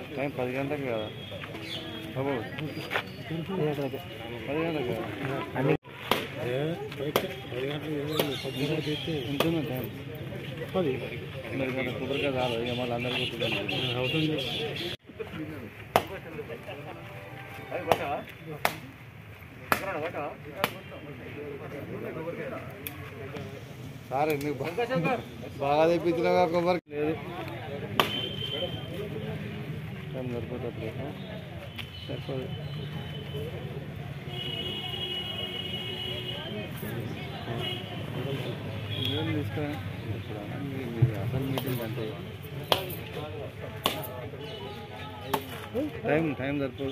Time పది గంటలకు కదా బాబు పది గంటలకు కదా అన్ని ఉంటుందా టైం పది మరి మన కుదరక రాదు ఇక మళ్ళీ అందరికీ కుదరదు. అవుతుంది సార్ ఎందుకు బా- బాగా తెప్పించినా కొబ్బరి లేదు టైం సరిపోతుంది సరిపోదు ఏం తీసుకురా ఇప్పుడు అన్నీ మీ అసలు మీటింగ్ అంటే టైం టైం సరిపోదు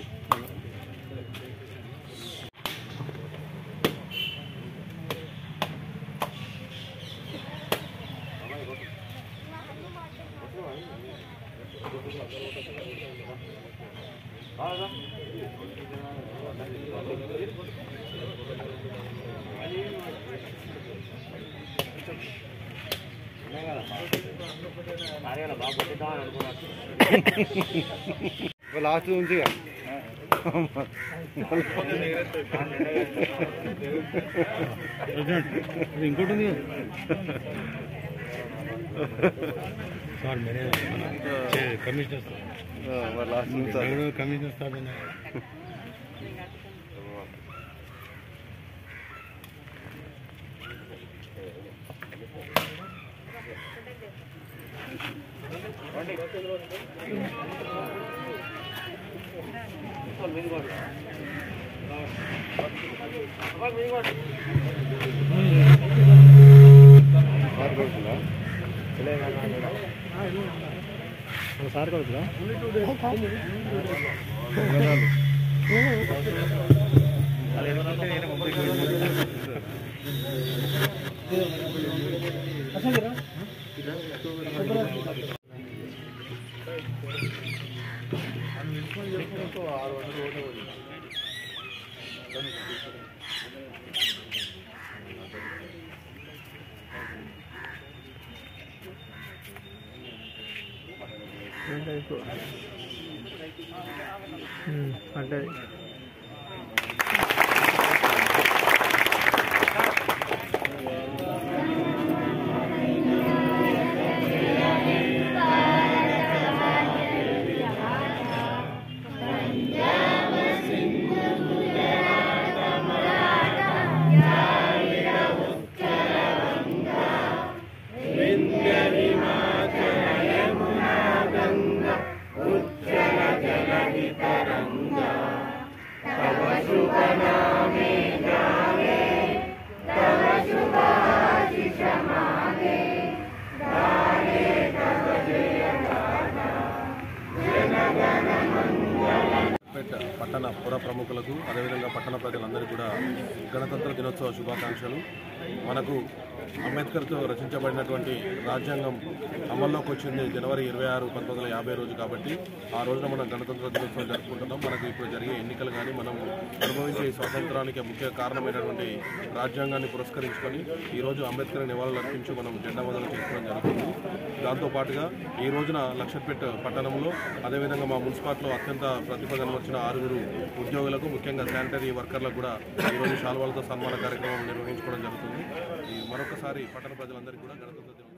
లాస్ట్ నుంచి ఇంకోటి ఉంది సార్ మేరే కమిషనర్ మరి లాస్ట్ నుంచి సార్ కమిషనర్ సార్ సార్ కొడుతుందా సార్ కొడుకురా అంటే పేట పట్టణ పుర ప్రముఖులకు అదేవిధంగా పట్టణ ప్రజలందరికీ కూడా గణతంత్ర దినోత్సవ శుభాకాంక్షలు మనకు అంబేద్కర్తో రచించబడినటువంటి రాజ్యాంగం అమల్లోకి వచ్చింది జనవరి ఇరవై ఆరు పంతొమ్మిది వందల యాభై రోజు కాబట్టి ఆ రోజున మనం గణతంత్ర దినోత్సవం జరుపుకుంటున్నాం మనకు ఇప్పుడు జరిగే ఎన్నికలు కానీ మనం అనుభవించే ఈ స్వాతంత్రానికి ముఖ్య కారణమైనటువంటి రాజ్యాంగాన్ని పురస్కరించుకొని ఈరోజు అంబేద్కర్ నివాళులు అర్పించి మనం జెండా మొదలు చేసుకోవడం జరుగుతుంది దాంతో పాటుగా ఈ రోజున లక్షపేట పట్టణంలో అదేవిధంగా మా మున్సిపాలిటీలో అత్యంత ప్రతిభ కనబర్చిన ఆరుగురు ఉద్యోగులకు ముఖ్యంగా శానిటరీ వర్కర్లకు కూడా ఈరోజు శాల్వాలతో సన్మాన కార్యక్రమం నిర్వహించుకోవడం జరుగుతుంది ఈ మరొకసారి పట్టణ ప్రజలందరికీ కూడా గణతంత్ర దినోత్సవం